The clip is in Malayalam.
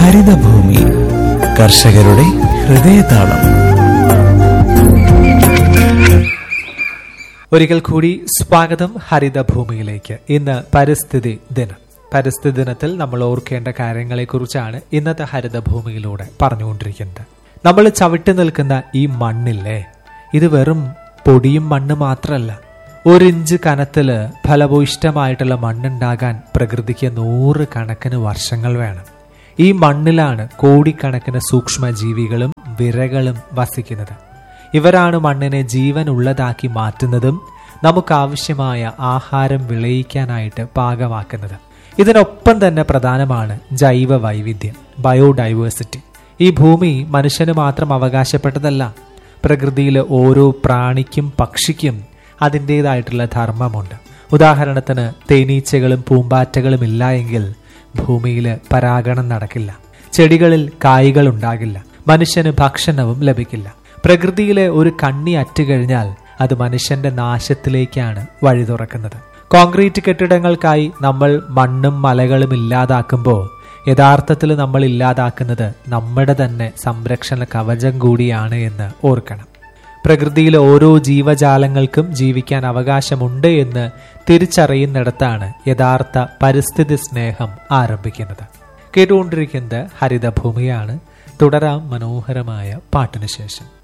ഹരിതഭൂമി കർഷകരുടെ ഹൃദയതാളം ഒരിക്കൽ കൂടി സ്വാഗതം ഹരിതഭൂമിയിലേക്ക് ഇന്ന് പരിസ്ഥിതി ദിനം പരിസ്ഥിതി ദിനത്തിൽ നമ്മൾ ഓർക്കേണ്ട കാര്യങ്ങളെക്കുറിച്ചാണ് ഇന്നത്തെ ഹരിതഭൂമിയിലൂടെ പറഞ്ഞുകൊണ്ടിരിക്കുന്നത് നമ്മൾ ചവിട്ടി നിൽക്കുന്ന ഈ മണ്ണില്ലേ ഇത് വെറും പൊടിയും മണ്ണ് മാത്രമല്ല ഒരിഞ്ച് കനത്തില് ഫലഭൂയിഷ്ടമായിട്ടുള്ള മണ്ണുണ്ടാകാൻ പ്രകൃതിക്ക് നൂറ് കണക്കിന് വർഷങ്ങൾ വേണം ഈ മണ്ണിലാണ് കോടിക്കണക്കിന് സൂക്ഷ്മജീവികളും വിരകളും വസിക്കുന്നത് ഇവരാണ് മണ്ണിനെ ജീവൻ ഉള്ളതാക്കി മാറ്റുന്നതും നമുക്കാവശ്യമായ ആഹാരം വിളയിക്കാനായിട്ട് പാകമാക്കുന്നത് ഇതിനൊപ്പം തന്നെ പ്രധാനമാണ് ജൈവ വൈവിധ്യം ബയോഡൈവേഴ്സിറ്റി ഈ ഭൂമി മനുഷ്യന് മാത്രം അവകാശപ്പെട്ടതല്ല പ്രകൃതിയിലെ ഓരോ പ്രാണിക്കും പക്ഷിക്കും അതിൻ്റെതായിട്ടുള്ള ധർമ്മമുണ്ട് ഉദാഹരണത്തിന് തേനീച്ചകളും പൂമ്പാറ്റകളും ഇല്ല എങ്കിൽ ഭൂമിയിൽ പരാഗണം നടക്കില്ല ചെടികളിൽ കായ്കൾ ഉണ്ടാകില്ല മനുഷ്യന് ഭക്ഷണവും ലഭിക്കില്ല പ്രകൃതിയിലെ ഒരു കണ്ണി അറ്റുകഴിഞ്ഞാൽ അത് മനുഷ്യന്റെ നാശത്തിലേക്കാണ് വഴി തുറക്കുന്നത് കോൺക്രീറ്റ് കെട്ടിടങ്ങൾക്കായി നമ്മൾ മണ്ണും മലകളും ഇല്ലാതാക്കുമ്പോൾ യഥാർത്ഥത്തിൽ നമ്മൾ ഇല്ലാതാക്കുന്നത് നമ്മുടെ തന്നെ സംരക്ഷണ കവചം കൂടിയാണ് എന്ന് ഓർക്കണം പ്രകൃതിയിലെ ഓരോ ജീവജാലങ്ങൾക്കും ജീവിക്കാൻ അവകാശമുണ്ട് എന്ന് തിരിച്ചറിയുന്നിടത്താണ് യഥാർത്ഥ പരിസ്ഥിതി സ്നേഹം ആരംഭിക്കുന്നത് കേട്ടുകൊണ്ടിരിക്കുന്നത് ഹരിതഭൂമിയാണ് തുടരാം മനോഹരമായ പാട്ടിനു ശേഷം